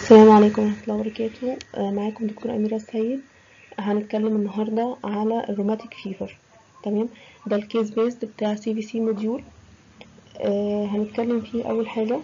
السلام عليكم ورحمة الله وبركاته آه، معاكم دكتور أميرة السيد هنتكلم النهاردة على الروماتيك فيفر تمام ده الكيس بيست بتاع سي في سي موديول هنتكلم فيه أول حاجة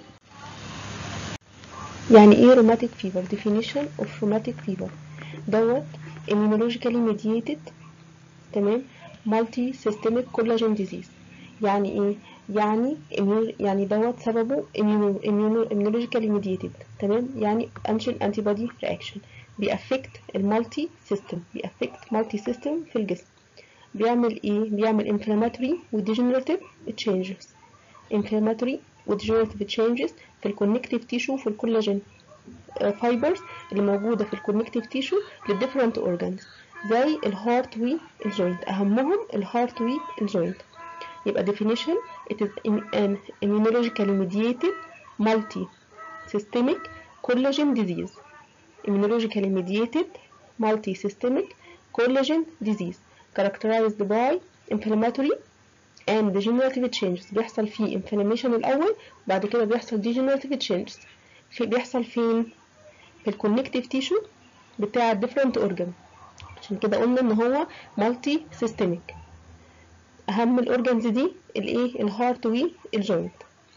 يعني ايه روماتيك فيفر definition of روماتيك فيفر دوت immunologically mediated تمام multi systemic collagen disease يعني ايه يعني immu- يعني دوت سببه immuno- immuno- immunologically mediated تمام يعني antigen antibody reaction بيأفكت المالتي سيستم بيأفكت مالتي سيستم في الجسم بيعمل ايه بيعمل inflammatory و degenerative changes inflammatory و degenerative changes في الكونكتيف تيشو في الكولاجين فايبرز اللي موجودة في الكونكتيف تيشو للديفرنت اورجانز زي الهارت والجوينت اهمهم الهارت والجوينت يبقى definition it is an immunologically mediated multi systemic collagen disease immunologically mediated multi systemic collagen disease characterized by inflammatory and degenerative changes بيحصل فيه inflammation الأول بعد كده بيحصل degenerative changes في بيحصل فين في الكونكتيف تيشو بتاع different organ عشان كده قلنا ان هو multi systemic اهم الاورجانز دي الايه الهارت والجوينت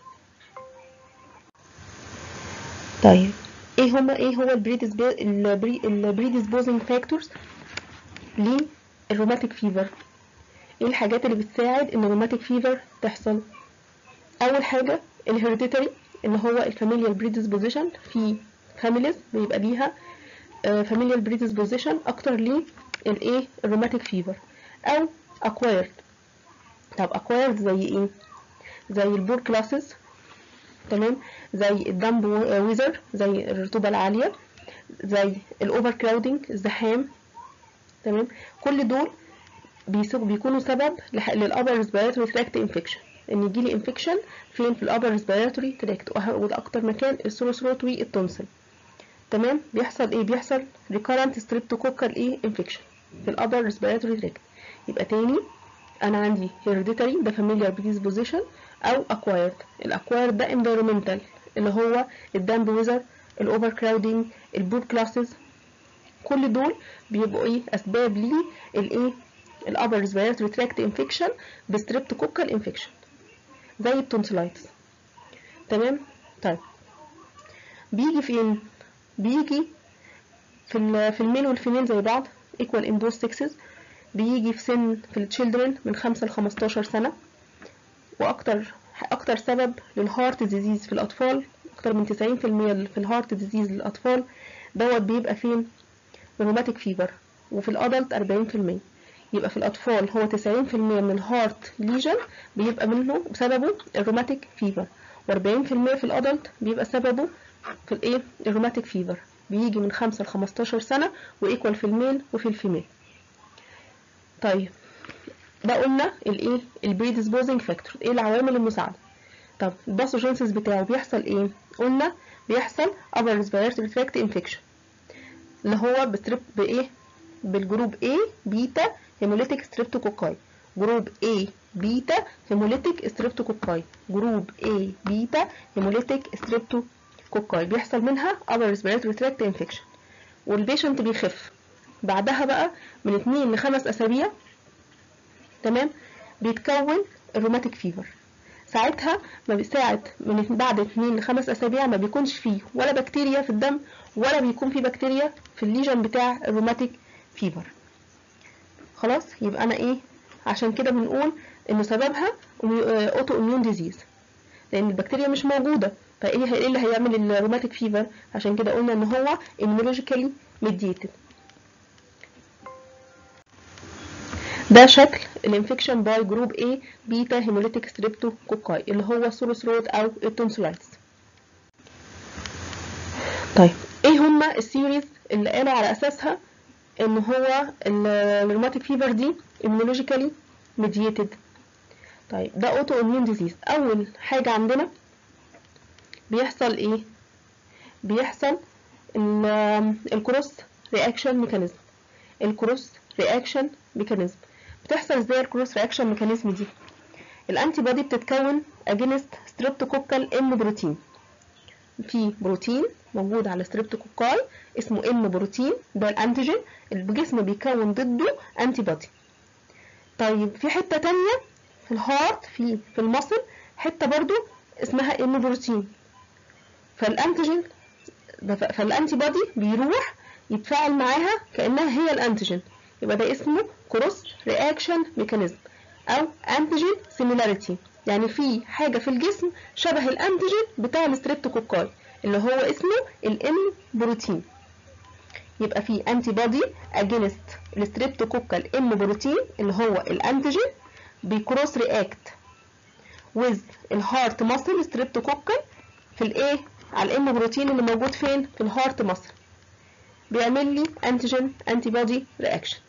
طيب ايه هما ايه هو البريدisposing فاكتورز للروماتيك فيفر ايه الحاجات اللي بتساعد ان الروماتيك فيفر تحصل اول حاجه الهيريديتري اللي هو الفاميليال بريدisposition في فاميليز بيبقى ليها فاميليال بريدisposition اكتر للايه الروماتيك فيفر او acquired طب acquired زي ايه زي البور كلاسز تمام زي الدمب ويزر زي الرطوبة العالية زي الاوفر كراودنج الزحام تمام كل دول بيسو- بيكونوا سبب لح- للابر ريسبيراتوري تراكت انفكشن ان يجيلي انفكشن فين في الابر ريسبيراتوري تراكت وده اكتر مكان السوروثروت والتونسل تمام بيحصل ايه بيحصل recurrent streptococcal ايه انفكشن في الابر ريسبيراتوري تراكت يبقى تاني انا عندي hereditary ده familiar predisposition او acquired الاكوايرد ده environmental اللي هو الدمب ويزر الاوفر كراودنج البور كلاسز كل دول بيبقوا ايه اسباب ليه الايه الابر ريسبيراتوري تراكت انفكشن بستريبتوكوكال انفكشن زي التونسلايتس تمام طيب بيجي فين بيجي في ال في الميل والفيميل زي بعض equal in both sexes بيجي في سن في التشيلدرن من 5 ل 15 سنة واكتر اكتر سبب للهارت ديزيز في الاطفال اكتر من 90% في الهارت ديزيز للاطفال دوت بيبقى فين الروماتيك فيفر وفي الادلت 40% يبقى في الاطفال هو 90% من الهارت ليجن بيبقى منه بسببه الروماتيك فيفر و40% في الادلت بيبقى سببه في الايه الروماتيك فيفر بيجي من 5 ل 15 سنة وايكوال في الميل وفي الفيميل طيب ده قلنا الايه البريدisposing فاكتور ايه العوامل المساعده طب الباثوجينسيس بتاعه بيحصل ايه قلنا بيحصل upper respiratory tract infection اللي هو بستريب بايه بالجروب A بيتا هيموليتيك ستريبتوكوكاي جروب A بيتا هيموليتيك ستريبتوكوكاي جروب A بيتا هيموليتيك ستريبتوكوكاي بيحصل منها upper respiratory tract infection والبيشنت بيخف بعدها بقى من 2 ل 5 اسابيع تمام بيتكون الروماتيك فيفر ساعتها ما بيساعد من بعد 2 ل 5 اسابيع ما بيكونش فيه ولا بكتيريا في الدم ولا بيكون فيه بكتيريا في الليجن بتاع الروماتيك فيفر خلاص يبقى انا ايه عشان كده بنقول انه سببها اوتو اميون ديزيز لان البكتيريا مش موجوده فايه هي- ايه اللي هيعمل الروماتيك فيفر عشان كده قلنا ان هو immunologically mediated ده شكل الانفكشن باي جروب A بيتا هيموليتيك ستريبتوكوكاي اللي هو السوروثروت او التونسلايتس طيب ايه هما السيريز اللي قالوا على اساسها ان هو الروماتيك فيفر دي immunologically mediated طيب ده اوتو اميون ديزيز اول حاجه عندنا بيحصل ايه بيحصل ال- الكروس رياكشن ميكانيزم الكروس رياكشن ميكانيزم بتحصل ازاي الكروس رياكشن ميكانيزم دي الانتي بودي بتتكون اجينست ستريبتوكوكال ام بروتين في بروتين موجود على ستريبتوكوكاي اسمه ام بروتين ده الانتيجين الجسم بيكون ضده انتي بودي طيب في حته تانية في الهارت في في المصل حته برضو اسمها ام بروتين فالانتيجين فالانتي بودي بيروح يتفاعل معاها كانها هي الانتيجين يبقى ده اسمه كروس رياكشن ميكانيزم او انتيجين سيميلاريتي يعني في حاجه في الجسم شبه الانتيجين بتاع الستريبتوكوكاي اللي هو اسمه الام بروتين يبقى في انتي بودي اجينست الستريبتوكوكال ام بروتين اللي هو الانتيجين بيكروس رياكت ويز الهارت ماسل ستريبتوكوكال في الايه على الام بروتين اللي موجود فين في الهارت ماسل بيعمل لي انتيجين انتي بودي رياكشن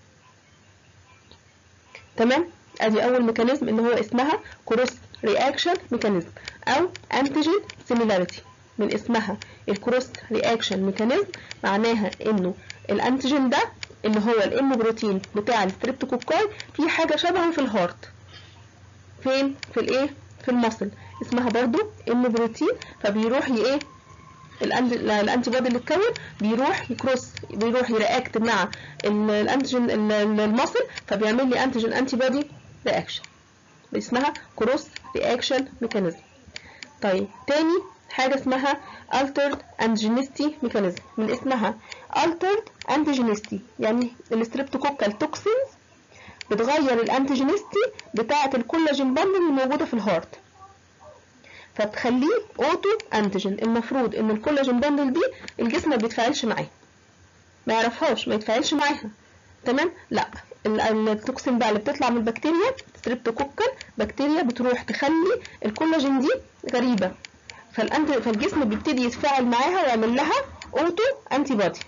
تمام ادي اول ميكانيزم اللي هو اسمها كروس رياكشن ميكانيزم او انتيجين سيميلاريتي من اسمها الكروس رياكشن ميكانيزم معناها انه الانتيجين ده اللي هو الام بروتين بتاع الستريبتوكوكاي في حاجه شبهه في الهارت فين في الايه في المصل اسمها برضو ام بروتين فبيروح ايه الانتي بودي اللي اتكون بيروح يكروس بيروح يرياكت مع الانتيجين المصل فبيعمل لي انتيجين انتي بودي رياكشن اسمها كروس رياكشن ميكانيزم طيب تاني حاجه اسمها altered antigenicity mechanism من اسمها altered antigenicity يعني الستريبتوكوكال توكسينز بتغير الانتيجينيستي بتاعه الكولاجين باندل اللي موجوده في الهارت فتخليه اوتو انتيجين المفروض ان الكولاجين باندل دي الجسم ما بيتفاعلش معاها ما يعرفهاش ما يتفاعلش معاها تمام لا التوكسين بقى اللي بتطلع من البكتيريا ستريبتوكوكال بكتيريا بتروح تخلي الكولاجين دي غريبه فالأنت... فالجسم بيبتدي يتفاعل معاها ويعمل لها اوتو انتي بودي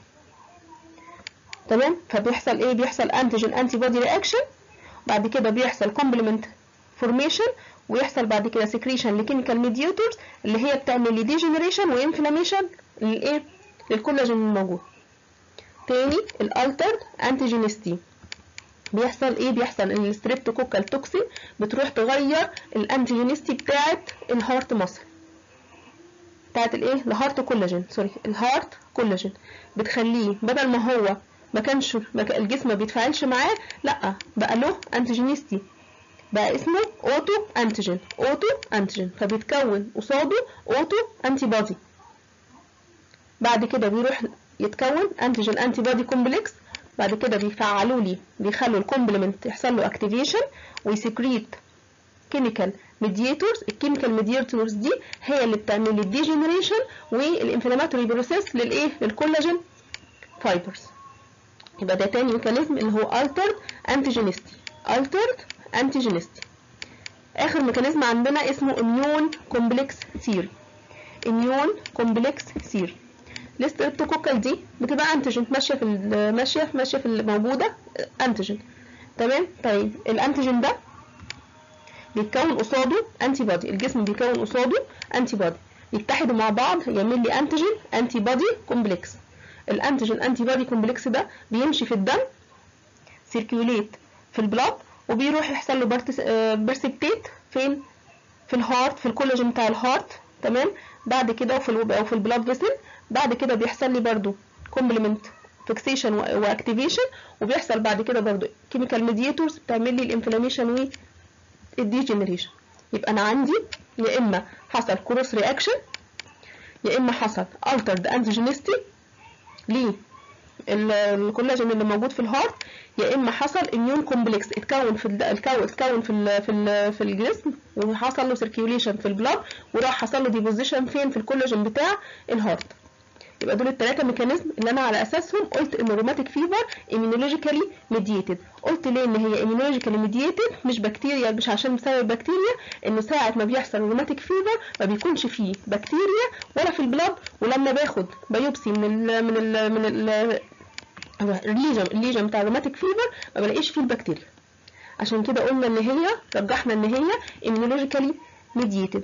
تمام فبيحصل ايه بيحصل انتيجين انتي بودي رياكشن بعد كده بيحصل كومبلمنت فورميشن ويحصل بعد كده سكريشن لكيميكال ميدياتورز اللي هي بتعمل لي ديجنريشن وانفلاميشن للايه للكولاجين الموجود تاني الالترد انتيجينستي بيحصل ايه بيحصل ان الستريبتوكوكال توكسين بتروح تغير الانتيجينستي بتاعه الهارت ماسل بتاعت الايه الهارت كولاجين سوري الهارت كولاجين بتخليه بدل ما هو ما كانش الجسم ما بيتفاعلش معاه لا بقى له انتيجينيستي بقى اسمه اوتو انتيجين اوتو انتيجين فبيتكون قصاده اوتو انتي بودي بعد كده بيروح يتكون انتيجين انتي بودي كومبلكس بعد كده بيفعلوا لي بيخلوا الكومبلمنت يحصل له اكتيفيشن ويسكريت كيميكال ميدياتورز الكيميكال ميدياتورز دي هي اللي بتعمل لي الديجنريشن والانفلاماتوري بروسيس للايه للكولاجين فايبرز يبقى ده تاني ميكانيزم اللي هو altered antigenicity altered antigenicity اخر ميكانيزم عندنا اسمه immune complex theory immune complex theory الستريبتوكوكال دي بتبقى انتيجين ماشيه في ماشيه ماشيه في الموجوده انتيجين تمام طيب الانتيجين ده بيتكون قصاده انتي بودي الجسم بيكون قصاده انتي بودي يتحدوا مع بعض يعمل لي انتيجين انتي بودي كومبلكس الانتيجين انتي بودي كومبلكس ده بيمشي في الدم سيركيوليت في البلاد وبيروح يحصل له برسبتيت فين في الهارت في الكولاجين بتاع الهارت تمام بعد كده وفي ال وفي البلاد فيسل بعد كده بيحصل لي برده كومبلمنت فيكسيشن واكتيفيشن وبيحصل بعد كده برده كيميكال ميدياتورز بتعمل لي الانفلاميشن و الديجنريشن يبقى انا عندي يا اما حصل كروس رياكشن يا اما حصل altered antigenicity ليه الكولاجين اللي موجود في الهارت يا اما حصل اميون كومبلكس اتكون في الكون اتكون في ال في ال في الجسم وحصل له سيركيوليشن في البلاد وراح حصل له ديبوزيشن فين في الكولاجين بتاع الهارت يبقى دول الثلاثه ميكانيزم اللي انا على اساسهم قلت ان الروماتيك فيفر immunologically ميدييتد قلت ليه ان هي immunologically ميدييتد مش بكتيريا مش عشان بسبب بكتيريا انه ساعه ما بيحصل روماتيك فيفر ما بيكونش فيه بكتيريا ولا في البلاد ولما باخد بايوبسي من ال من ال من ال الليجن الليجن بتاع الروماتيك فيفر ما بلاقيش فيه البكتيريا عشان كده قلنا ان هي رجحنا ان هي immunologically ميدييتد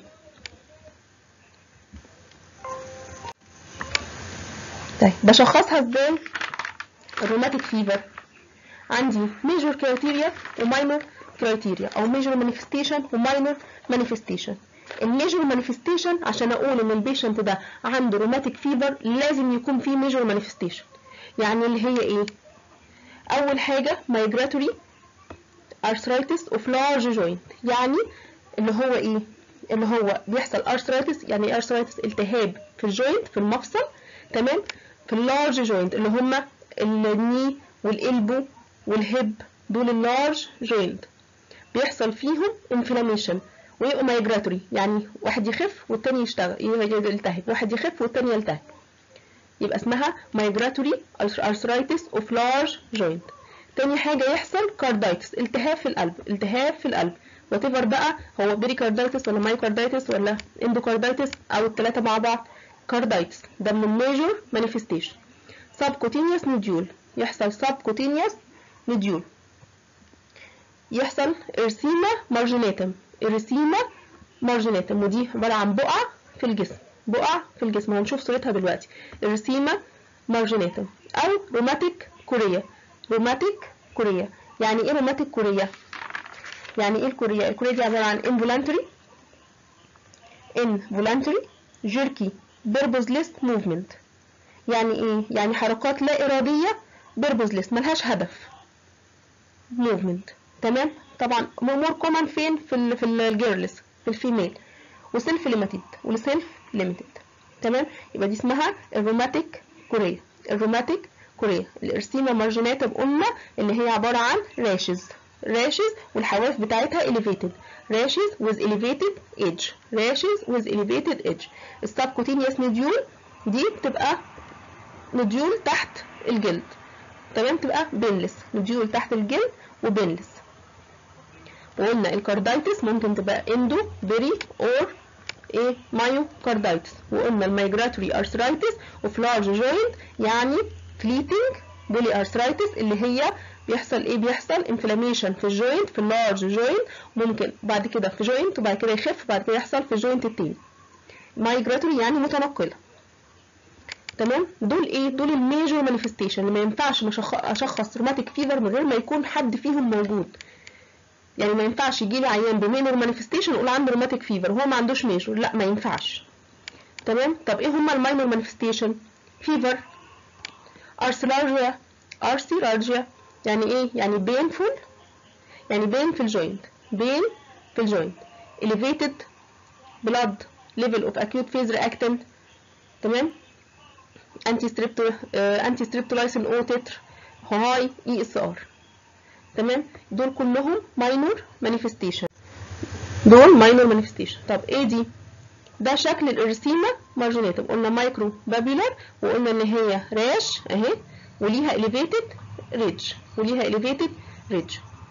طيب بشخصها ازاي الروماتيك فيفر عندي ميجور كرايتيريا وماينور كرايتيريا او ميجور مانيفستيشن وماينور مانيفستيشن الميجور مانيفستيشن عشان اقول ان البيشنت ده عنده روماتيك فيبر لازم يكون فيه ميجور مانيفستيشن يعني اللي هي ايه اول حاجه migratory arthritis of large joint يعني اللي هو ايه اللي هو بيحصل arthritis يعني ايه arthritis التهاب في الجوينت في المفصل تمام في اللارج جوينت اللي هما الني والالبو والهيب دول اللارج جوينت بيحصل فيهم انفلاميشن ويبقوا مايجراتوري يعني واحد يخف والتاني يشتغل يلتهب واحد يخف والتاني يلتهب يبقى اسمها migratory arthritis of large joint تاني حاجة يحصل كاردايتس التهاب في القلب التهاب في القلب وتفر بقى هو بيريكاردايتس ولا مايوكاردايتس ولا اندوكاردايتس او التلاتة مع بعض كاردايتس ده من الميجور مانيفستيشن سبكوتينيوس نوديول يحصل سبكوتينيوس نوديول يحصل ارسيما مارجيناتم ارسيما مارجيناتم ودي عبارة عن بقع في الجسم بقع في الجسم هنشوف صورتها دلوقتي ارسيما مارجيناتم او روماتيك كوريا روماتيك كوريا يعني ايه روماتيك كوريا يعني ايه الكوريا الكوريا دي عبارة عن involuntary involuntary jerky purposeless movement يعني ايه يعني حركات لا ارادية purposeless ملهاش هدف movement تمام طبعا مور كومن فين في ال في الجيرلز في الفيميل وسيلف ليميتد والسيلف ليميتد تمام يبقى دي اسمها الروماتيك كوريا الروماتيك كوريا الارسيما مارجيناتم قلنا ان هي عباره عن راشز راشز والحواف بتاعتها elevated راشز with elevated edge راشز with elevated edge السبكوتينيوس نوديول دي بتبقى نوديول تحت الجلد تمام تبقى بينلس نوديول تحت الجلد وبينلس وقلنا الكاردايتس ممكن تبقى اندو بيري اور ايه مايوكاردايتس وقلنا المايجراتوري ارثرايتس اوف لارج جوينت يعني فليتنج بولي ارثرايتس اللي هي بيحصل ايه بيحصل انفلاميشن في الجوينت في اللارج جوينت ممكن بعد كده في جوينت وبعد كده يخف بعد كده يحصل في الجوينت التاني مايجراتوري يعني متنقله تمام دول ايه دول الميجور مانيفستيشن اللي ما ينفعش اشخص روماتيك فيفر من غير ما يكون حد فيهم موجود يعني ما ينفعش يجي لي عيان بمينور مانيفستيشن اقول عنده روماتيك فيفر وهو ما عندوش ميجور لا ما ينفعش تمام طب ايه هما الماينور مانيفستيشن فيفر ارثرالجيا ارثرالجيا يعني ايه يعني بينفول يعني بين في الجوينت بين في الجوينت elevated blood level of acute phase reactant تمام انتي ستريبتو انتي ستريبتولايسين او تتر هاي اي اس ار تمام دول كلهم ماينور مانيفستيشن دول ماينور مانيفستيشن طب ايه دي ده شكل الارسيما مارجيناتم قلنا مايكرو بابيلر وقلنا ان هي راش اهي وليها elevated ريدج وليها elevated ريدج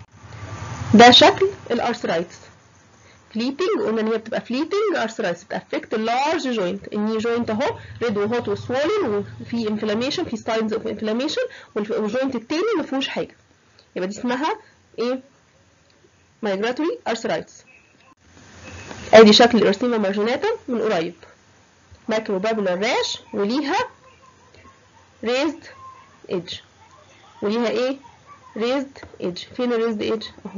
ده شكل الارثرايتس فليتنج قلنا ان هي بتبقى فليتنج ارثرايتس بتافكت اللارج جوينت الني جوينت اهو ريد وهوت وسوولن وفي انفلاميشن في ساينز اوف انفلاميشن والجوينت التاني ما فيهوش حاجه يبقى دي اسمها ايه مايجراتوري ارثرايتس ادي شكل الارسيما مارجيناتا من قريب مايكرو بابولار راش وليها ريزد ايدج وليها ايه ريزد ايدج فين الريزد ايدج اهو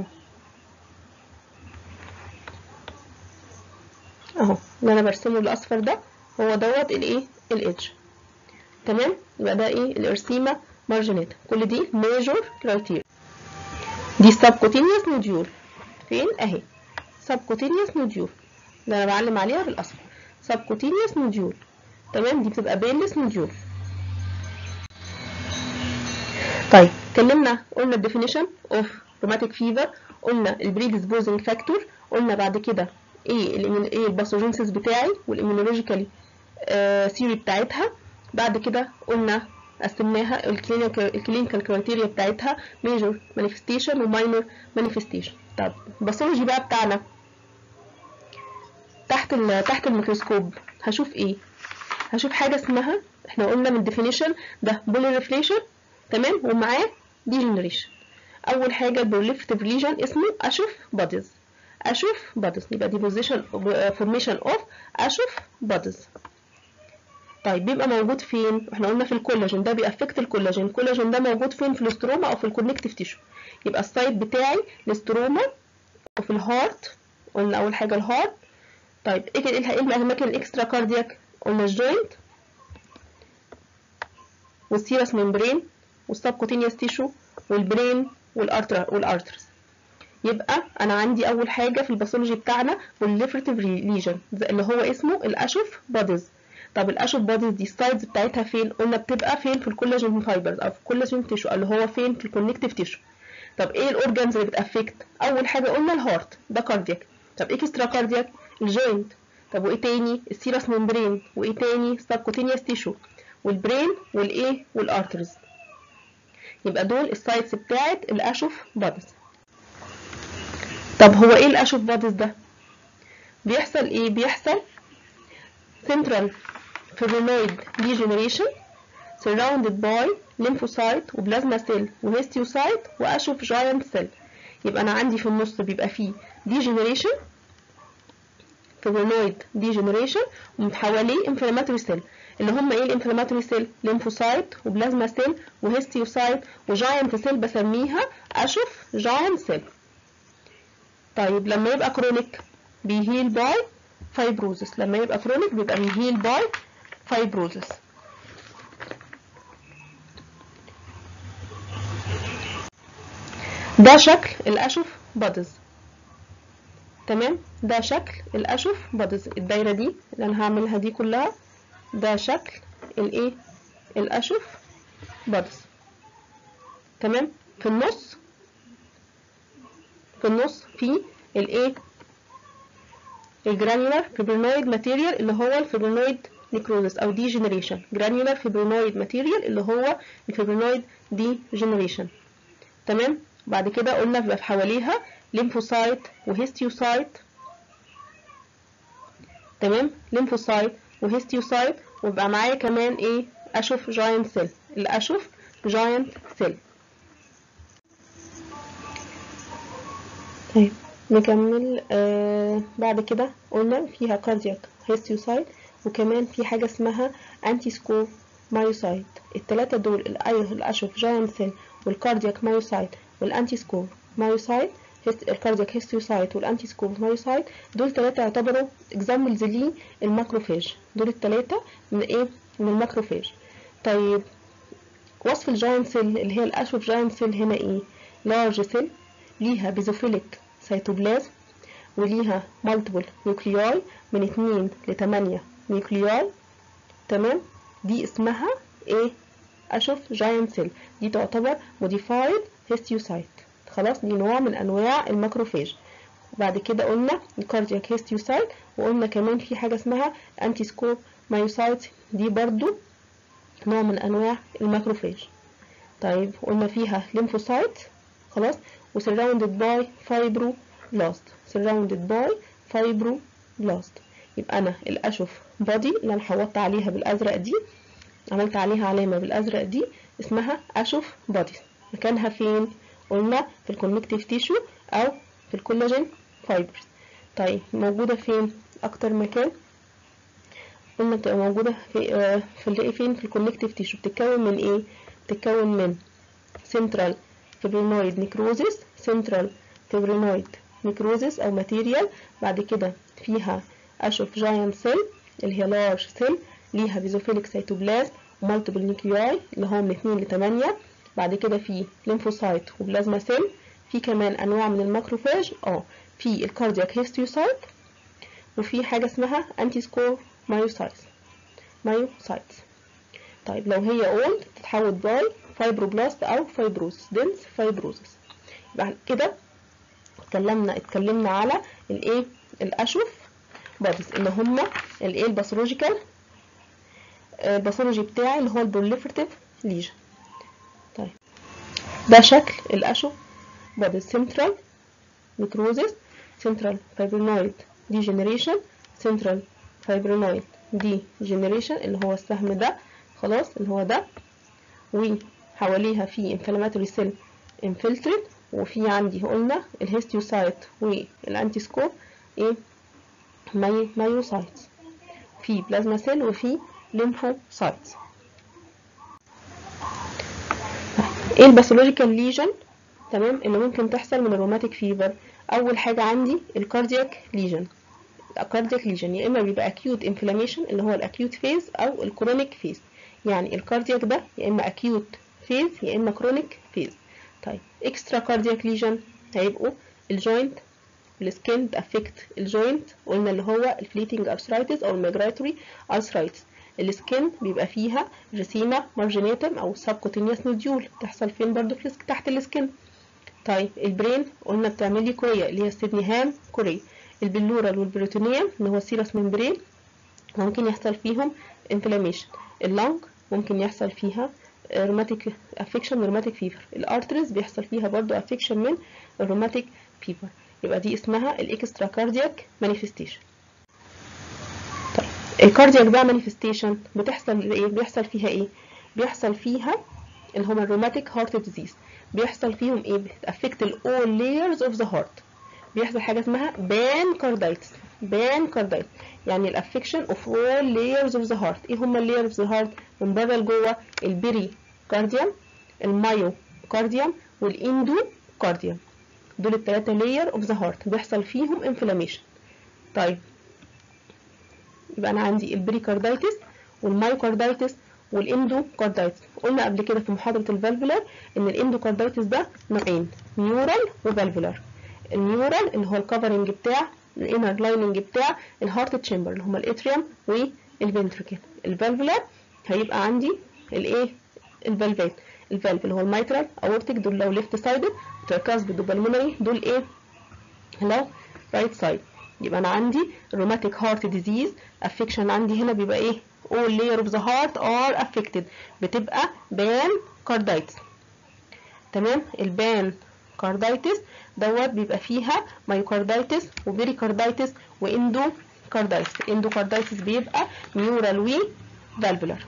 اهو اللي انا برسمه الاصفر ده هو دوت الايه الايدج تمام يبقى ده ايه الارسيما مارجيناتا كل دي ميجور كرايتيريا دي السبكوتينيوس نوديول فين اهي سبكوتينيوس نوديول ده انا بعلم عليها بالاصفر سبكوتينيوس نوديول تمام دي بتبقى بينلس نوديول طيب اتكلمنا قلنا الديفينيشن اوف روماتيك فيفر قلنا البريديسبوزنج فاكتور قلنا بعد كده ايه ال ايه الباثوجينسيس بتاعي والاميونولوجيكالي ثيوري باتعتها بعد كده قلنا قسمناها الكلينيكال كرايتيريا بتاعتها ميجور مانيفستيشن وماينور مانيفستيشن طب الباثولوجي بقى بتاعنا تحت تحت الميكروسكوب هشوف ايه هشوف حاجه اسمها احنا قلنا من الديفينيشن ده بوليريفليشن تمام ومعاه ديجنريشن اول حاجه البروليفتيف ليجن اسمه اشوف بوديز اشوف بوديز يبقى ديبوزيشن فورميشن اوف اشوف بوديز طيب بيبقى موجود فين احنا قلنا في الكولاجين ده بيأفكت الكولاجين الكولاجين ده موجود فين في الاستروما او في الكونكتيف تيشو يبقى السايت بتاعي الاستروما وفي الهارت قلنا اول حاجه الهارت طيب ايه ايه الاماكن الاكسترا كاردياك قلنا الجوينت والسيرس ممبرين والسبكوتينيوس تيشو والبرين والارتر والارترز يبقى انا عندي اول حاجه في الباثولوجي بتاعنا والليفرتيف ليجن اللي هو اسمه الاشوف بوديز طب الاشوف بوديز دي السايدز بتاعتها فين قلنا بتبقى فين في الكولاجين فايبرز او في الكولاجين تيشو اللي هو فين في الكونكتيف تيشو طب ايه الاورجانز اللي بتافكت اول حاجه قلنا الهارت ده كاردياك طب اكسترا كاردياك الجوينت طب وايه تاني السيرس ممبرين وايه تاني سبكوتينيوس تيشو والبرين والايه والارترز يبقى دول السايتس بتاعت الاشوف بوديز طب هو ايه الاشوف بوديز ده بيحصل ايه بيحصل central fibrinoid degeneration surrounded by lymphocyte وبلازما سيل وهيستيوسايت واشوف جاينت سيل يبقى انا عندي في النص بيبقى فيه degeneration fibrinoid degeneration وحواليه inflammatory cell اللي هم ايه الانفلاماتوري سيل ليمفوسايت وبلازما سيل وهيستيوسايت وجاينت سيل بسميها اشوف جاينت سيل طيب لما يبقى كرونيك بيهيل باي فايبروزس لما يبقى كرونيك بيبقى بيهيل باي فايبروزس ده شكل الاشوف بادز تمام ده شكل الاشوف بادز الدايره دي اللي انا هعملها دي كلها ده شكل الايه الاشوف بادز تمام في النص في النص في الايه الجرانيولار فيبرينويد ماتيريال اللي هو الفيبرينويد نيكروزس او دي جنريشن جرانيولار فيبرينويد ماتيريال اللي هو الفيبرينويد دي جنريشن تمام بعد كده قلنا بيبقى في حواليها ليمفوسايت وهيستيوسايت تمام ليمفوسايت وهيستيوسايت ويبقى معايا كمان ايه اشوف جاينت سيل الاشوف جاينت سيل طيب نكمل آه بعد كده قلنا فيها كاردياك هيستيوسايت وكمان في حاجة اسمها انتي سكوف مايوسايت التلاتة دول الاشوف جاينت سيل والكاردياك مايوسايت والانتي سكوف مايوسايت الكاردياك هيستيوسايت والانتي سكوف مايوسايت دول ثلاثة يعتبروا اكزامبلز ليه الماكروفاج دول الثلاثة من ايه من الماكروفاج طيب وصف الجاينت سيل اللي هي الاشوف جاينت سيل هنا ايه لارج سيل ليها بيزوفيليك سيتوبلازم وليها مالتيبل نيوكلياي من 2 ل 8 نيوكلياي تمام اسمها ايه اشوف جاينت سيل دي تعتبر موديفايد هيستيوسايت خلاص دي نوع من انواع الماكروفاج وبعد كده قلنا الكاردياك هيستيوسايت وقلنا كمان في حاجه اسمها انتي سكوب مايوسايت دي برضو نوع من انواع الماكروفاج طيب قلنا فيها ليمفوسايت خلاص وسراوندد باي فايبروبلاست سراوندد باي فايبروبلاست يبقى انا الاشوف بادي اللي انا حوطت عليها بالازرق دي عملت عليها علامه بالازرق دي اسمها اشوف بادي مكانها فين قلنا في الكونكتيف تيشو او في الكولاجين فايبرز طيب موجوده فين اكتر مكان قلنا بتبقى موجوده في آه في اللي فين في الكونكتيف تيشو بتتكون من ايه بتتكون من سنترال فيبرينويد نيكروزيس سنترال فيبرينويد نيكروزيس او ماتيريال بعد كده فيها اشوف جاينت سيل اللي هي لارج سيل ليها بيزوفيليك سيتوبلازم ومالتيبل نيوكلياي اللي هو من 2 ل 8 بعد كده في ليمفوسايت وبلازما سيل في كمان انواع من الماكروفاج اه في الكاردياك هيستيوسايت وفي حاجه اسمها انتي سكور مايوسايتس مايوسايتس طيب لو هي اولد تتحول باي فايبروبلاست او فايبروسس دنس فايبروسس يبقى كده اتكلمنا اتكلمنا على الايه الاشوف بوديز اللي هم الايه الباثولوجيكال الباثولوجي بتاعي اللي هو البروليفرتيف ليجن طيب ده شكل الاشوف بوديز سنترال نيكروزيس سنترال فايبرينويد ديجنريشن سنترال فايبرينويد ديجنريشن اللي هو السهم ده خلاص اللي هو ده وحواليها في انفلاماتوري سيل انفلتريت وفي عندي قلنا الهيستيوسايت والانتي سكوب ايه ماي مايوسايتس في بلازما سيل وفي ليمفوسايتس ايه الباثولوجيكال ليجن تمام اللي ممكن تحصل من الروماتيك فيفر اول حاجه عندي الكاردياك ليجن كاردياك ليجن يا اما بيبقى اكيوت انفلاميشن اللي هو الاكيوت فيز او الكرونيك فيز يعني الكاردياك ده يا اما اكيوت فيز يا اما كرونيك فيز طيب اكسترا كاردياك ليجن هيبقوا الجوينت السكين افكت الجوينت قلنا اللي هو الفليتنج ارثرايتس او الميجراتوري ارثرايتس السكين بيبقى فيها رسيمة مارجينيتم او سبكوتينيوس نوديول بتحصل فين برضو في تحت السكين طيب البرين قلنا بتعمل لي كوريا اللي هي السيدني هام كوريا البلورال والبروتونيوم اللي هو السيرس ممبرين ممكن يحصل فيهم انفلاميشن اللنج ممكن يحصل فيها روماتيك افكشن روماتيك فيفر الارتريز بيحصل فيها برضو افكشن من الروماتيك فيفر يبقى دي اسمها الاكسترا كاردياك مانيفستيشن طيب الكاردياك بقى مانيفستيشن بتحصل ايه بيحصل فيها ايه بيحصل فيها اللي هما الروماتيك هارت ديزيز بيحصل فيهم ايه بتافكت الاول لايرز اوف ذا هارت بيحصل حاجه اسمها بان كاردايتس بان كاردايتس يعني الافكشن اوف اول لايرز اوف ذا هارت ايه هما اللايرز اوف ذا هارت من بره لجوه البيري كارديوم المايو كارديوم والاندو كارديوم دول الثلاثه لاير اوف ذا هارت بيحصل فيهم انفلاميشن طيب يبقى انا عندي البريكاردايتس والمايوكاردايتس والاندوكاردايتس قلنا قبل كده في محاضره الفالفولار ان الاندوكاردايتس ده نوعين نيورال وفالفولار النيورال اللي هو الكفرنج بتاع الانر لايننج بتاع الهارت تشامبر اللي هما الاتريوم والفنتريكل الفالفولار هيبقى عندي الايه الفالفات الفالف اللي هو الميترال اورتيك دول لو ليفت سايدد تراكاسبيد وبالمونري دول ايه لو رايت سايد يبقى انا عندي روماتيك هارت ديزيز افكشن عندي هنا بيبقى ايه all layer of the heart are affected بتبقى بان كاردايتس تمام البان كاردايتس دوت بيبقى فيها مايوكاردايتس وبيريكاردايتس واندو كاردايتس اندو كاردايتس بيبقى نيورال وي فالفولار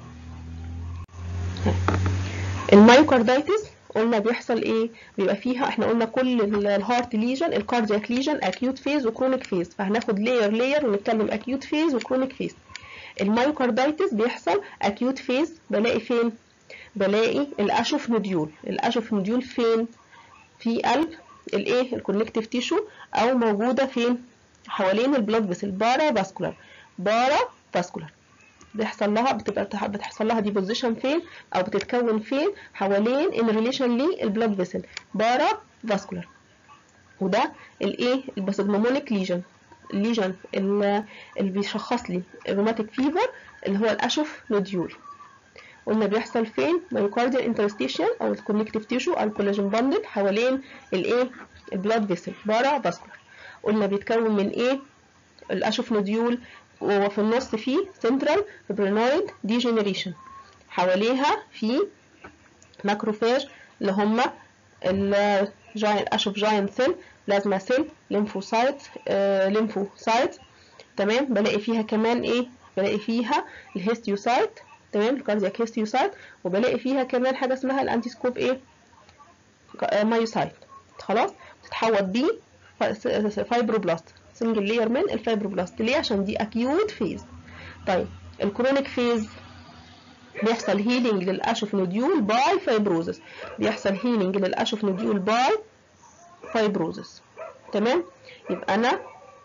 المايوكاردايتس قلنا بيحصل ايه بيبقى فيها احنا قلنا كل الهارت ليجن الكاردياك ليجن اكيوت فيز وكرونيك فيز فهناخد لاير لاير ونتكلم اكيوت فيز وكرونيك فيز المايوكاردايتس بيحصل اكيوت فيز بلاقي فين بلاقي الاشوف نوديول الاشوف نوديول فين في قلب الايه الكونكتيف تيشو او موجوده فين حوالين البلاد فيسل بارا فاسكولار بارا فاسكولار بيحصل لها بتبقى بتحصل لها ديبوزيشن فين او بتتكون فين حوالين ان ريليشن للبلاد فيسل بارا فاسكولار وده الايه الباسجنومونيك ليجن الليجن اللي بيشخص لي الروماتيك فيفر اللي هو الاشوف نوديول قلنا بيحصل فين مايوكارديال انترستيشن او الكونكتيف تيشو او الكولاجين باندل حوالين الايه البلاد فيسل بارا فاسكولار قلنا بيتكون من ايه الاشوف نوديول وفي النص فيه سنترال فيبرينويد ديجنريشن حواليها في ماكروفاج اللي هم الاشوف جاينت سيل بلازما سيل ليمفوسايت آه ليمفوسايت تمام بلاقي فيها كمان ايه بلاقي فيها الهيستيوسايت تمام الكاردياك هيستيوسايت وبلاقي فيها كمان حاجه اسمها الانتيسكوب ايه مايوسايت خلاص بتتحوط بيه فايبروبلاست سنجل لير من الفايبروبلاست ليه عشان دي اكيوت فيز طيب الكرونيك فيز بيحصل هيلينج للاشوف نوديول باي فايبروزس بيحصل هيلينج للاشوف نوديول باي فايبروزس تمام يبقى انا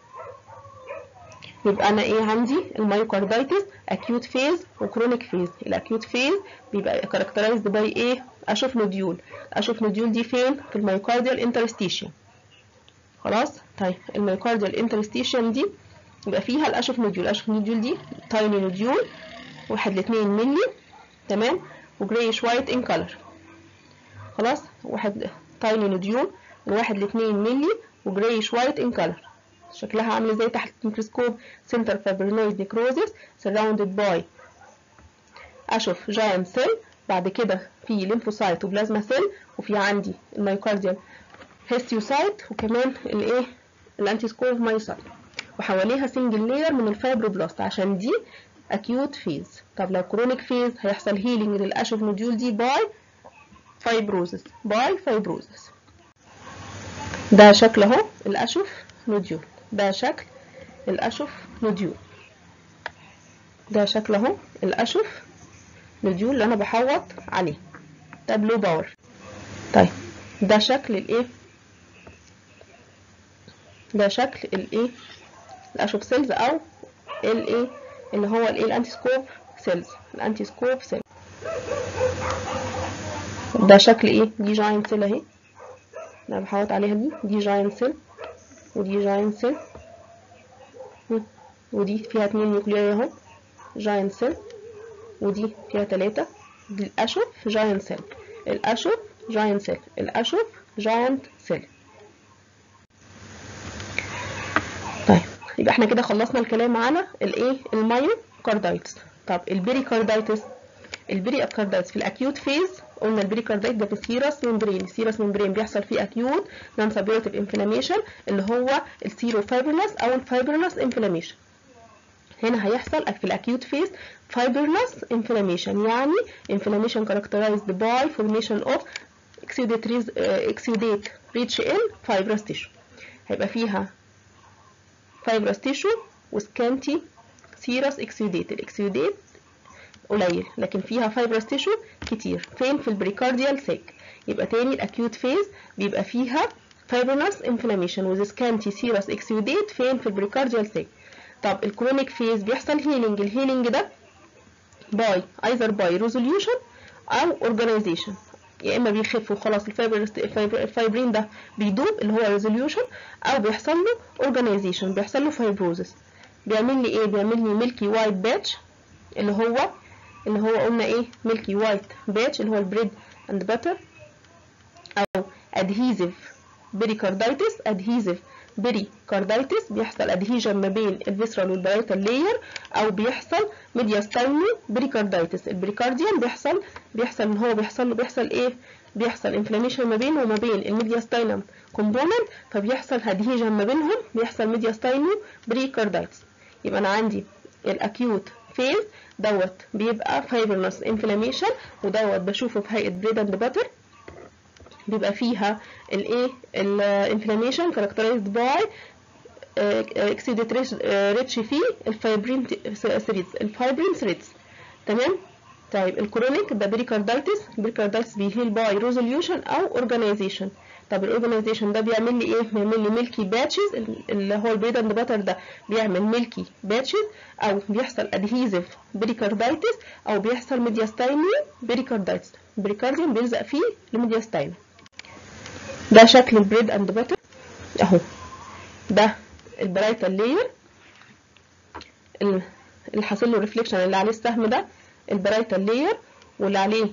يبقى انا ايه عندي المايوكاردايتس اكيوت فيز وكرونيك فيز الاكيوت فيز بيبقى كاركترايزد باي ايه اشوف نوديول اشوف نوديول دي فين في المايوكارديال انترستيشن خلاص طيب المايوكارديال انترستيشن دي يبقى فيها الاشوف نوديول الاشوف نوديول دي تايني نوديول واحد لاتنين ملي تمام وجريش وايت ان كلر خلاص واحد تايني نوديول من واحد لاتنين ملي وجريش وايت ان كلر شكلها عامل ازاي تحت الميكروسكوب سنتر فابرينويد نيكروزيس سراوندد باي اشوف جاينت سيل بعد كده في ليمفوسايت وبلازما سيل وفي عندي المايوكارديال هيستيوسايت وكمان الايه الانتيسكوف مايوسايت وحواليها سنجل لاير من الفايبروبلاست عشان دي اكيوت فيز طب لو كرونيك فيز هيحصل هيلينج للاشوف نوديول دي باي فايبروزس باي فايبروزس ده شكل اهو الاشوف نوديول ده شكل الاشوف نوديول ده شكل اهو الاشوف نوديول اللي انا بحوط عليه ده بلو باور طيب ده شكل الايه ده شكل الايه الاشوف سيلز او الايه اللي هو الايه الانتي سكوب سيلز الانتي سكوب سيل ده شكل ايه دي جاينت سيل اهي انا بحوط عليها دي دي جاينت سيل ودي جاينت سيل ودي فيها اتنين نيوكلياي اهو جاينت سيل ودي فيها تلاتة دي الاشوف جاينت سيل الاشوف جاينت سيل الاشوف جاينت سيل طيب يبقى احنا كده خلصنا الكلام على الايه المايوكاردايتس طب البيريكاردايتس البيريكاردايتس في الاكيوت فيز قلنا البيريكاردايت ده في السيرس ممبرين السيرس ممبرين بيحصل فيه اكيوت نون سابيورتيف انفلاميشن اللي هو السيرو فايبرنس او الفايبرنس انفلاميشن هنا هيحصل في الاكيوت فيز فايبرنس انفلاميشن يعني inflammation characterized by formation of exudate exudate reach in fibrous tissue هيبقى فيها fibrous tissue وسكانتي سيرس exudate الاكسيوديت قليل لكن فيها fibrous tissue كتير فين في البريكارديال سيك يبقى تاني الاكيوت فيز بيبقى فيها fibrinous inflammation with scanty serous exudate فين في البريكارديال سيك طب الكرونيك فيز بيحصل هيلينج الهيلينج ده باي ايذر باي ريزوليوشن او اورجانيزيشن يا اما بيخف وخلاص الفايبر الفايبرين ده بيدوب اللي هو ريزوليوشن او بيحصل له اورجانيزيشن بيحصل له فايبروزس بيعمل لي ايه بيعمل لي ميلكي وايت باتش اللي هو اللي هو قلنا ايه ميلكي وايت باتش اللي هو البريد اند باتر او ادهيزيف بيريكاردايتس ادهيزيف بيريكاردايتس بيحصل ادهيجن ما بين الفيسرال والبرايتال لاير او بيحصل ميدياستايني بيريكاردايتس البريكارديوم بيحصل بيحصل ان هو بيحصل له بيحصل ايه بيحصل انفلاميشن ما بينه وما بين الميدياستاينم كومبوننت فبيحصل ادهيجن ما بينهم بيحصل ميدياستاينو بريكاردايتس يبقى انا عندي الاكيوت فيز دوت بيبقى فايبرنس انفلاميشن ودوت بشوفه في هيئه بريد اند باتر بيبقى فيها الايه الانفلاميشن كاركترايزد باي اكسيدت ريتش في الفايبرين ثريدز الفايبرين ثريدز تمام طيب الكرونيك ده بريكاردايتس البريكاردايتس بيهيل باي ريزوليوشن او اورجانيزيشن طب الاورجانيزيشن ده بيعمل لي ايه بيعمل لي ميلكي باتشز اللي هو البيض اند باتر ده بيعمل ميلكي باتشز او بيحصل ادهيزيف بريكاردايتس او بيحصل ميدياستايني بريكاردايتس بريكارديوم بيلزق فيه الميدياستاين ده شكل البريد اند باتر اهو ده البرايتال لاير اللي حاصل له ريفليكشن اللي عليه السهم ده البرايتال لاير واللي عليه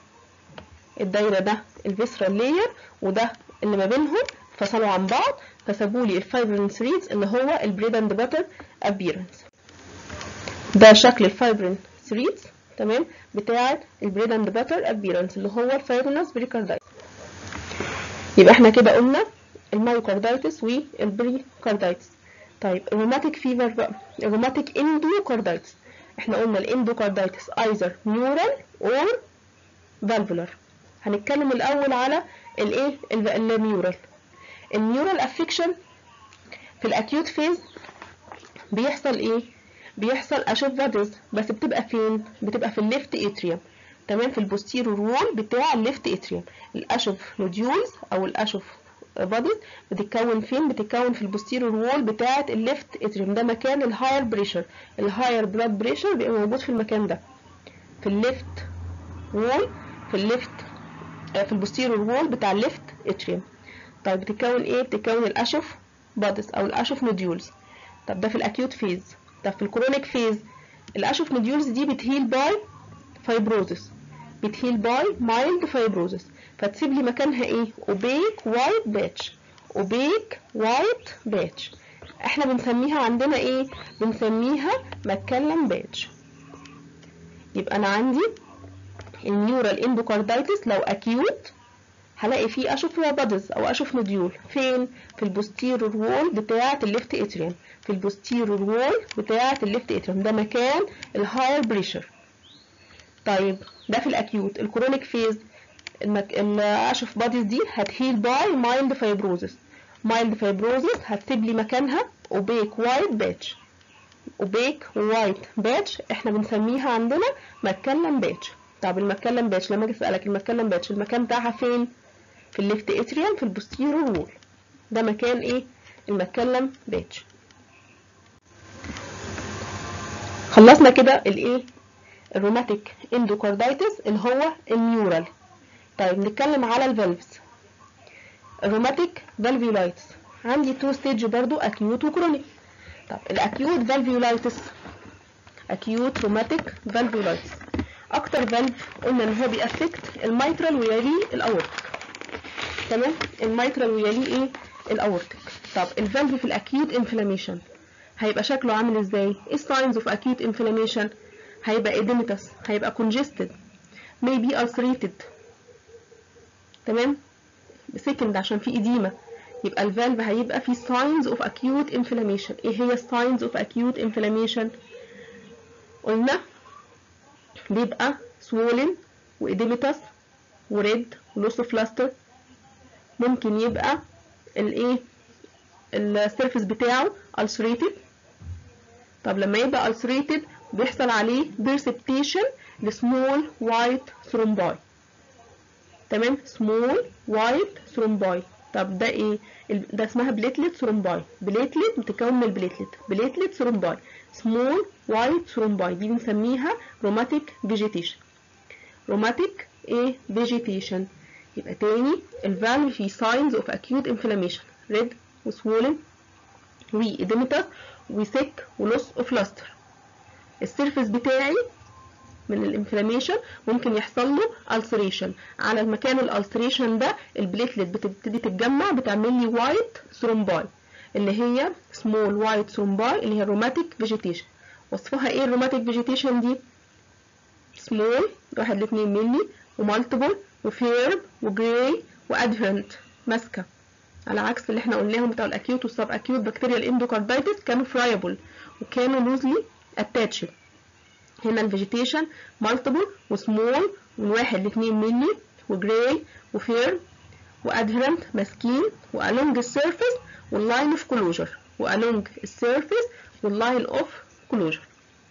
الدايره ده الفيسرال لاير وده اللي ما بينهم فصلوا عن بعض فسابوا لي الفايبرين ثريدز اللي هو البريد اند باتر ابيرنس ده شكل الفايبرين ثريدز تمام بتاعه البريد اند باتر ابيرنس اللي هو الفايبرينس بريكاردايتس يبقى احنا كده قلنا المايوكاردايتس والبريكاردايتس طيب الروماتيك فيفر بقى الروماتيك اندوكاردايتس احنا قلنا الاندوكاردايتس ايزر نيورال اور فالفولار هنتكلم الاول على الايه النيورال النيورال افكشن في الاكيوت فيز بيحصل ايه بيحصل اشوف فادز بس بتبقى فين بتبقى في الليفت اتريوم تمام في البوستيرور وول بتاع الليفت اتريوم الاشوف نوديولز او الاشوف بادز بتتكون فين بتتكون في البوستيرور وول بتاعه الليفت اتريوم ده مكان الهاير بريشر الهاير بلاد بريشر بيبقى موجود في المكان ده في الليفت وول في الليفت في البوستيرور وول بتاع الليفت اتريوم طيب بتتكون ايه بتتكون الاشوف بادز او الاشوف نوديولز طب ده في الاكيوت فيز طب في الكرونيك فيز الاشوف نوديولز دي بتهيل باي فايبروزس بتهيل باي مايلد فايبروزس فتسيب لي مكانها ايه اوبيك وايت باتش اوبيك وايت باتش احنا بنسميها عندنا ايه بنسميها مكلم باتش يبقى انا عندي النيورال اندوكاردايتس لو اكيوت هلاقي فيه اشوف بادز او اشوف نوديول فين في البوستيرور وول بتاعه الليفت اتريوم في البوستيرور وول بتاعه الليفت اتريوم ده مكان الهاير بريشر طيب ده في الاكيوت الكرونيك فيز المك... الاشوف باديز دي هتهيل باي مايلد فايبروزس مايلد فايبروزس هتسيب لي مكانها اوبيك وايت باتش اوبيك وايت باتش احنا بنسميها عندنا مكلم باتش طب المكلم باتش لما اجي اسالك المكلم باتش المكان بتاعها فين في الليفت اتريوم في البوستيرور وول ده مكان ايه المكلم باتش خلصنا كده الايه الروماتيك اندوكاردايتس اللي هو النيورال طيب نتكلم على الفالفز الروماتيك فالفيولايتس عندي تو ستيج برضو اكيوت وكرونيك طب الاكيوت فالفيولايتس اكيوت روماتيك فالفيولايتس اكتر فالف قلنا ان هو بيأفكت الميترال ويليه الاورتيك تمام الميترال ويليه ايه الاورتيك طب الفالف في الاكيوت انفلاميشن هيبقى شكله عامل ازاي ايه signs اوف acute inflammation هيبقى edematous هيبقى congested maybe ulcerated تمام سكند عشان في edema يبقى الفالف هيبقى في signs of acute inflammation ايه هي signs of acute inflammation قلنا بيبقى swollen وإديمتس وريد ولوس اوف لاستر ممكن يبقى الايه السيرفيس بتاعه ulcerated طب لما يبقى ulcerated بيحصل عليه precipitation لسمول وايت ثرومباي تمام سمول وايت ثرومباي طب ده ايه ده اسمها بليتلت ثرومباي بليتلت بتتكون من البليتلت بليتلت ثرومباي سمول وايت ثرومباي دي بنسميها روماتيك فيجيتيشن روماتيك ايه فيجيتيشن يبقى تاني الفالف فيه signs of acute inflammation red وسwollen وإديمتس وسك ولوس اوف لاستر السيرفيس بتاعي من الانفلاميشن ممكن يحصل له ulceration على المكان الالسريشن ده البليتلت بتبتدي تتجمع بتعمل لي وايت ثرومباي اللي هي سمول وايت ثرومباي اللي هي روماتيك فيجيتيشن وصفها ايه الروماتيك فيجيتيشن دي سمول واحد لاتنين ملي ومالتيبل وفيرب وجراي وادهرنت ماسكه على عكس اللي احنا قلناهم بتوع الاكيوت والسب اكيوت بكتيريال اندوكاردايتس كانوا فرايبل وكانوا لوزلي اتاتشد هنا الفيجيتيشن مالتيبل وسمول من واحد لاتنين ملي وجراي وفير وادهرنت ماسكين والونج السيرفيس واللاين اوف كلوجر والونج السيرفيس واللاين اوف كلوجر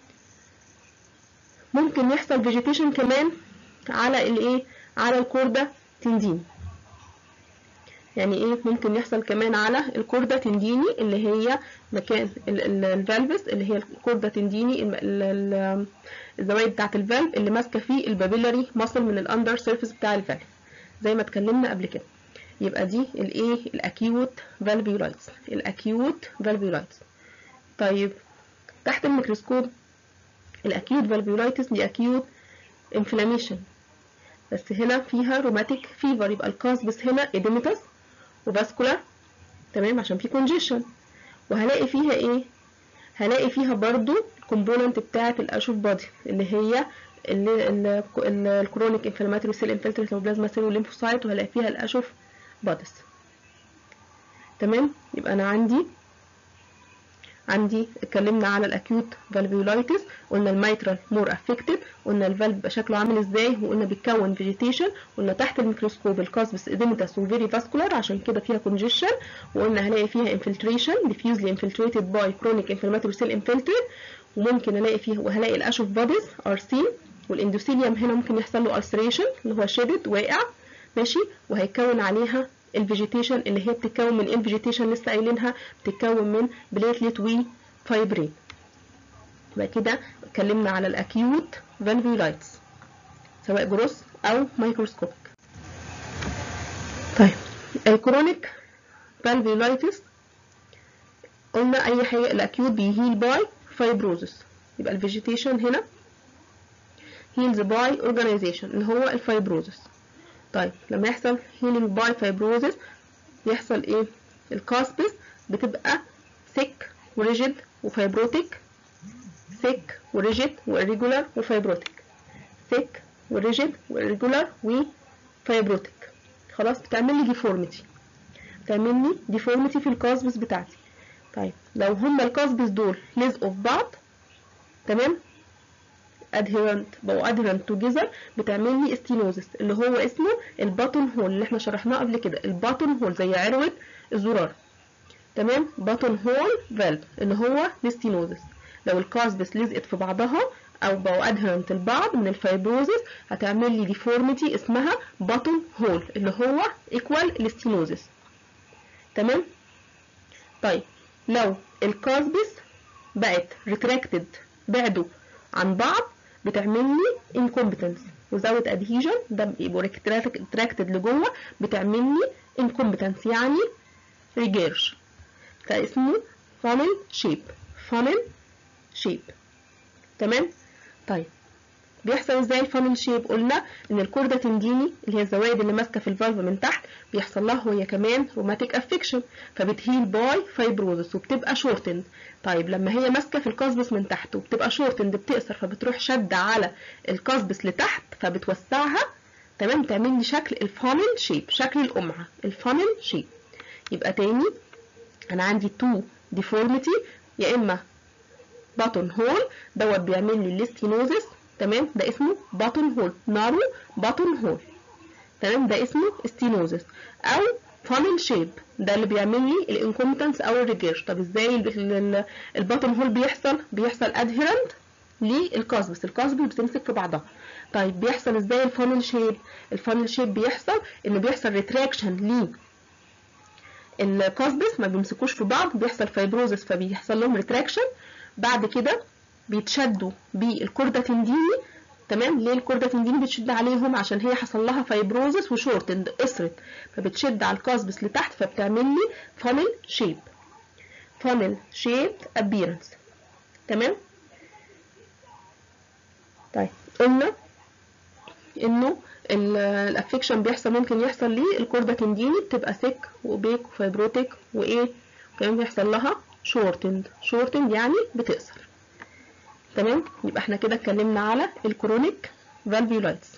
ممكن يحصل فيجيتيشن كمان على الايه على الكوردا تندين يعني ايه ممكن يحصل كمان على الكوردا تنديني اللي هي مكان الفالفس اللي هي الكوردا تنديني الزوايد بتاعه الفالف اللي ماسكه فيه البابيلاري ماسل من الاندر سيرفيس بتاع الفالف زي ما اتكلمنا قبل كده يبقى دي الايه الاكيوت فالفيولايتس الاكيوت فالفيولايتس طيب تحت الميكروسكوب الاكيوت فالفيولايتس دي اكيوت انفلاميشن بس هنا فيها روماتيك فيفر يبقى الكاس بس هنا اديمتس وفاسكولار تمام عشان في كونجيشن وهلاقي فيها ايه هلاقي فيها برضو الكومبوننت بتاعه الاشوف بادي اللي هي الكرونيك انفلاماتوري سيل انفلتريت بلازما سيل والليمفوسايت وهلاقي فيها الاشوف بادس تمام يبقى انا عندي عندي اتكلمنا على الاكيوت فالفيولايتس قلنا الميترال مور افكتد قلنا الفالف بيبقى شكله عامل ازاي وقلنا بيتكون فيجيتيشن قلنا تحت الميكروسكوب الكاسبس اديمتس وفيري فاسكولار عشان كده فيها كونجيشن وقلنا هلاقي فيها انفلتريشن ديفيوزلي انفلتريتد باي كرونيك انفلاماتوري سيل انفلتريت وممكن الاقي فيها وهلاقي الاشوف باديز ار سين والاندوثيليوم هنا ممكن يحصل له ulceration اللي هو شدد واقع ماشي وهيكون عليها الفيجيتيشن اللي هي بتتكون من ايه الفيجيتيشن لسه قايلينها بتتكون من بليتلت وفايبرين يبقى كده اتكلمنا على الاكيوت فالفيولايتس سواء جروس او مايكروسكوبيك طيب الكرونيك فالفيولايتس قلنا اي حاجه الاكيوت بيهيل باي فايبروزس يبقى الفيجيتيشن هنا هيلز باي اورجانيزيشن اللي هو الفايبروزس طيب لما يحصل هيلينج باي فايبروزس يحصل ايه الكاسبس بتبقى ثيك وريجيد وفايبروتيك ثيك وريجيد وإريجولار وفايبروتيك ثيك وريجيد وإريجولار وفايبروتيك خلاص بتعمل لي ديفورميتي بتعمل لي ديفورميتي في الكاسبس بتاعتي طيب لو هما الكاسبس دول لزقوا في بعض تمام adherent بقوا adherent together بتعمل لي استينوزس اللي هو اسمه الباتون هول اللي احنا شرحناه قبل كده الباتون هول زي عروة الزرار تمام باتون هول فالف اللي هو الاستينوزس لو الكاسبس لزقت في بعضها او بقوا adherent لبعض من الفايبروزس هتعمل لي ديفورميتي اسمها باتون هول اللي هو equal الاستينوزس تمام طيب لو الكاسبس بقت retracted بعدوا عن بعض بتعمل لي incompetence without adhesion ده بيبقوا retracted لجوه بتعمل لي incompetence يعني ريجيرش فاسمه funnel shape funnel shape تمام طيب بيحصل ازاي الفانل شيب قلنا ان الكوردا تنديني اللي هي الزوايد اللي ماسكه في الفالف من تحت بيحصل لها هي كمان روماتيك افكشن فبتهيل باي فايبروزس وبتبقى شورتند طيب لما هي ماسكه في القصبس من تحت وبتبقى شورتند بتقصر فبتروح شاده على القصبس لتحت فبتوسعها تمام تعمل لي شكل الفانل شيب شكل القمعه الفانل شيب يبقى تاني انا عندي تو ديفورميتي يا اما باتون هول دوت بيعمل لي الاستينوزس تمام ده اسمه باتون هول نارو باتون هول تمام ده اسمه ستينوزس او فانل شيب ده اللي بيعمل لي الانكومبتنس او الريجيرش طب ازاي الباتون هول بيحصل بيحصل ادهيرنت للقصبس القصبس بتمسك في بعضها طيب بيحصل ازاي الفانل شيب الفانل شيب بيحصل انه بيحصل ريتراكشن ليه القصبس ما بيمسكوش في بعض بيحصل فايبروزس فبيحصل لهم ريتراكشن بعد كده بيتشدوا بالكوردا تنديني تمام ليه الكوردا تنديني بتشد عليهم عشان هي حصل لها فايبروزس وشورتند قصرت فبتشد على القصبس لتحت فبتعمل لي فانل شيب فانل شيب ابيرنس تمام طيب قلنا انه الافكشن بيحصل ممكن يحصل ليه الكوردا تنديني بتبقى سيك واوبيك وفايبروتيك وايه كمان بيحصل لها شورتند شورتند يعني بتقصر تمام يبقى احنا كده اتكلمنا على الكرونيك فالفيولايتس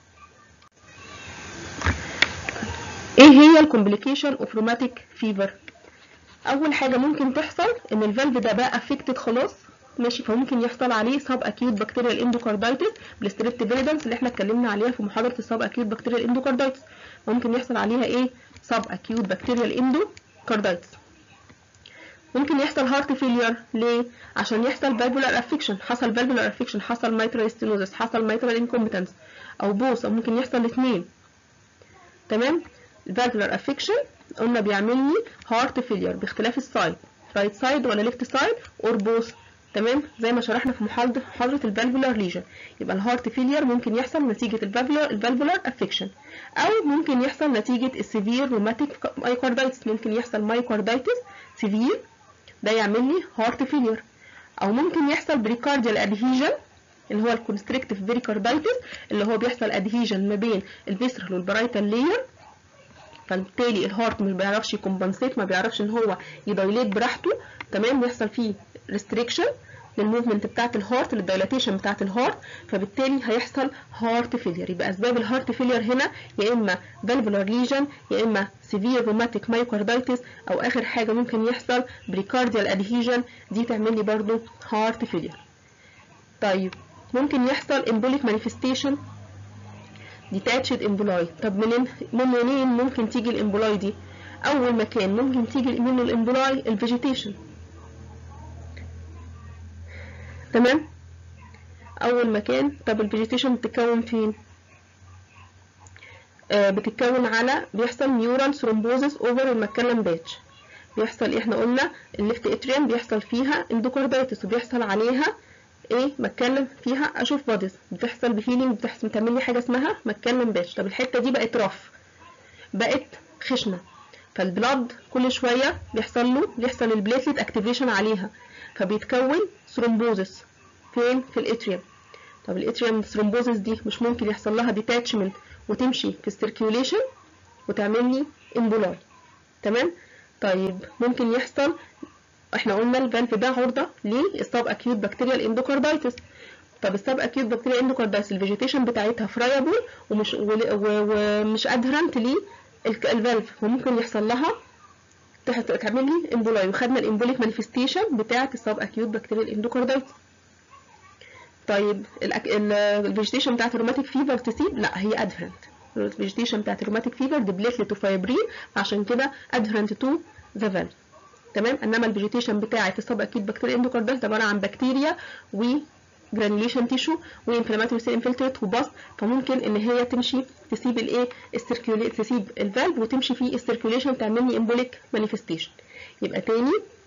ايه هي الكومبليكيشن اوف روماتيك فيفر اول حاجه ممكن تحصل ان الفالف ده بقى افكتد خلاص ماشي فممكن يحصل عليه سب اكيوت بكتيريال اندوكاردايتس بالستريبتوفيريدنس اللي احنا اتكلمنا عليها في محاضره السب اكيوت بكتيريال اندوكاردايتس ممكن يحصل عليها ايه سب اكيوت بكتيريال اندوكاردايتس ممكن يحصل هارت فيلير ليه عشان يحصل فالفولار افكشن حصل فالفولار افكشن حصل مايترال ستينوزس حصل مايترال انكومبتنس او بوس او ممكن يحصل الاثنين تمام الفالفولار افكشن قلنا بيعمل لي هارت فيلير باختلاف السايد رايت سايد ولا ليفت سايد اور بوث تمام زي ما شرحنا في محاضره محاضره الفالفولار ليجن يبقى الهارت فيلير ممكن يحصل نتيجه الفالفولار الفالفولار افكشن او ممكن يحصل نتيجه السيفير روماتيك مايكاردايتس ممكن يحصل مايكاردايتس سيفير ده يعمل لي هارت فيلير او ممكن يحصل بريكارديال ادهيجن اللي هو الكونستريكتيف بريكاردايتس اللي هو بيحصل ادهيجن ما بين الفيسرال والبرايتال لاير فبالتالي الهارت مش بيعرفش يكمبنسيت ما بيعرفش ان هو يدايليت براحته تمام بيحصل فيه ريستريكشن للموفمنت بتاعت الهارت للدايلاتيشن بتاعت الهارت فبالتالي هيحصل هارت فيلير يبقى اسباب الهارت فيلير هنا يا اما فالفولار ليجن يا اما سيفير روماتيك مايوكاردايتس او اخر حاجه ممكن يحصل بريكارديال ادهيجن دي تعمل لي برضو هارت فيلير طيب ممكن يحصل امبوليك مانيفستيشن ديتاتشد امبولاي طب منين منين ممكن تيجي الامبولاي دي اول مكان ممكن تيجي منه الامبولاي الفيجيتيشن تمام اول مكان طب الفيجيتيشن بتتكون فين آه بتتكون على بيحصل نيورال ثرومبوزس اوفر المكلم باتش بيحصل ايه احنا قلنا الليفت اتريم بيحصل فيها اندوكاردايتس وبيحصل عليها ايه متكلم فيها اشوف بادز بتحصل بهيلينج بتحصل بتعمل لي حاجه اسمها متكلم باتش طب الحته دي بقت رف بقت خشنه فالبلاد كل شويه بيحصل له بيحصل البليتلت اكتيفيشن عليها فبيتكون ثرومبوزس فين في الاتريوم طب الاتريوم ثرومبوزس دي مش ممكن يحصل لها ديتاتشمنت وتمشي في السيركيوليشن وتعمل لي امبولاي تمام طيب ممكن يحصل احنا قلنا الفالف ده عرضه للسب اكيوت بكتيريال اندوكاردايتس طب السب اكيوت بكتيريال اندوكاردايتس الفيجيتيشن بتاعتها فرايبل ومش ومش ادهرنت للفالف وممكن يحصل لها تعمل لي امبولاي وخدنا الامبوليك مانيفستيشن بتاعه السب اكيوت بكتيريال اندوكاردايتس طيب الفيجيتيشن بتاعت الروماتيك فيفر تسيب لا هي ادهرنت الفيجيتيشن بتاعت الروماتيك فيفر دي بليتلت وفايبرين عشان كده ادهرنت تو ذا فالف تمام انما الفيجيتيشن بتاعت السب اكيد بكتيريا اندوكاردايتس عباره عن بكتيريا و جرانيوليشن تيشو وانفلاماتوري سيل انفلتريت وباص فممكن ان هي تمشي تسيب الايه السيركيوليت تسيب الفالف وتمشي في السيركيوليشن تعمل لي امبوليك مانيفستيشن يبقى تاني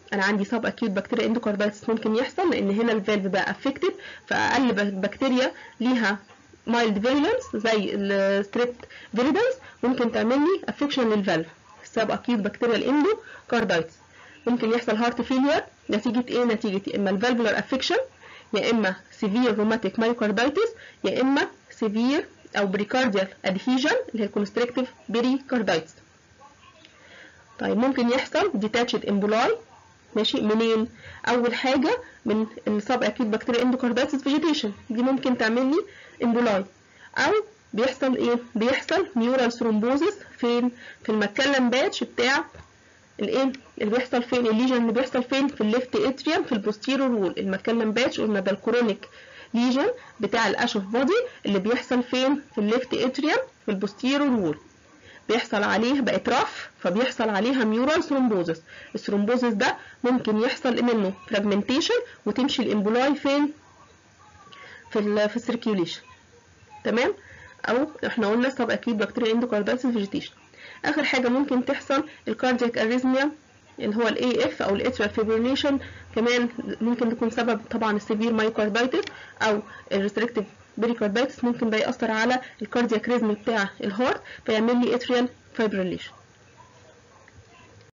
انا عندي سب اكيوت بكتيريا اندوكاردايتس ممكن يحصل لان هنا الفالف بقى افكتد فاقل بكتيريا ليها مايلد فيرولنس زي الستريبت فيريدنس ممكن تعمل لي افكشن للفالف السب اكيوت بكتيريا الاندوكاردايتس ممكن يحصل هارت فيلير نتيجة ايه نتيجة يا اما الفالفولار افكشن يا اما سيفير روماتيك مايوكاردايتس يا اما سيفير او بريكارديال ادهيجن اللي هي الكونستريكتيف بريكاردايتس طيب ممكن يحصل ديتاتشد امبولاي ماشي منين اول حاجه من السب اكيد بكتيريا اندوكاردايتس فيجيتيشن دي ممكن تعمل لي امبولاي او بيحصل ايه بيحصل نيورال ثرومبوزس فين في المكلم باتش بتاع الايه اللي بيحصل فين الليجن اللي بيحصل فين في الليفت اتريوم في البوستيرور وول المكلم باتش قلنا ده الكرونيك ليجن بتاع الاشوف بودي اللي بيحصل فين في الليفت اتريوم في البوستيرور وول بيحصل عليه بقت رف فبيحصل عليها ميورال ثرومبوزس الثرومبوزس ده ممكن يحصل منه فراجمنتيشن وتمشي الامبولاي فين في ال في السيركيوليشن تمام او احنا قلنا سب اكيد بكتيريا اندوكاردايتس فيجيتيشن اخر حاجه ممكن تحصل الكاردياك اريزميا اللي هو الاي اف او الاتريال فيبريليشن كمان ممكن تكون سبب طبعا السيفير مايوكاردايتس او الريستريكتيف بريكاردايتس ممكن ده يأثر على الكاردياك ريزم بتاع الهارت فيعمل لي اتريال فيبريليشن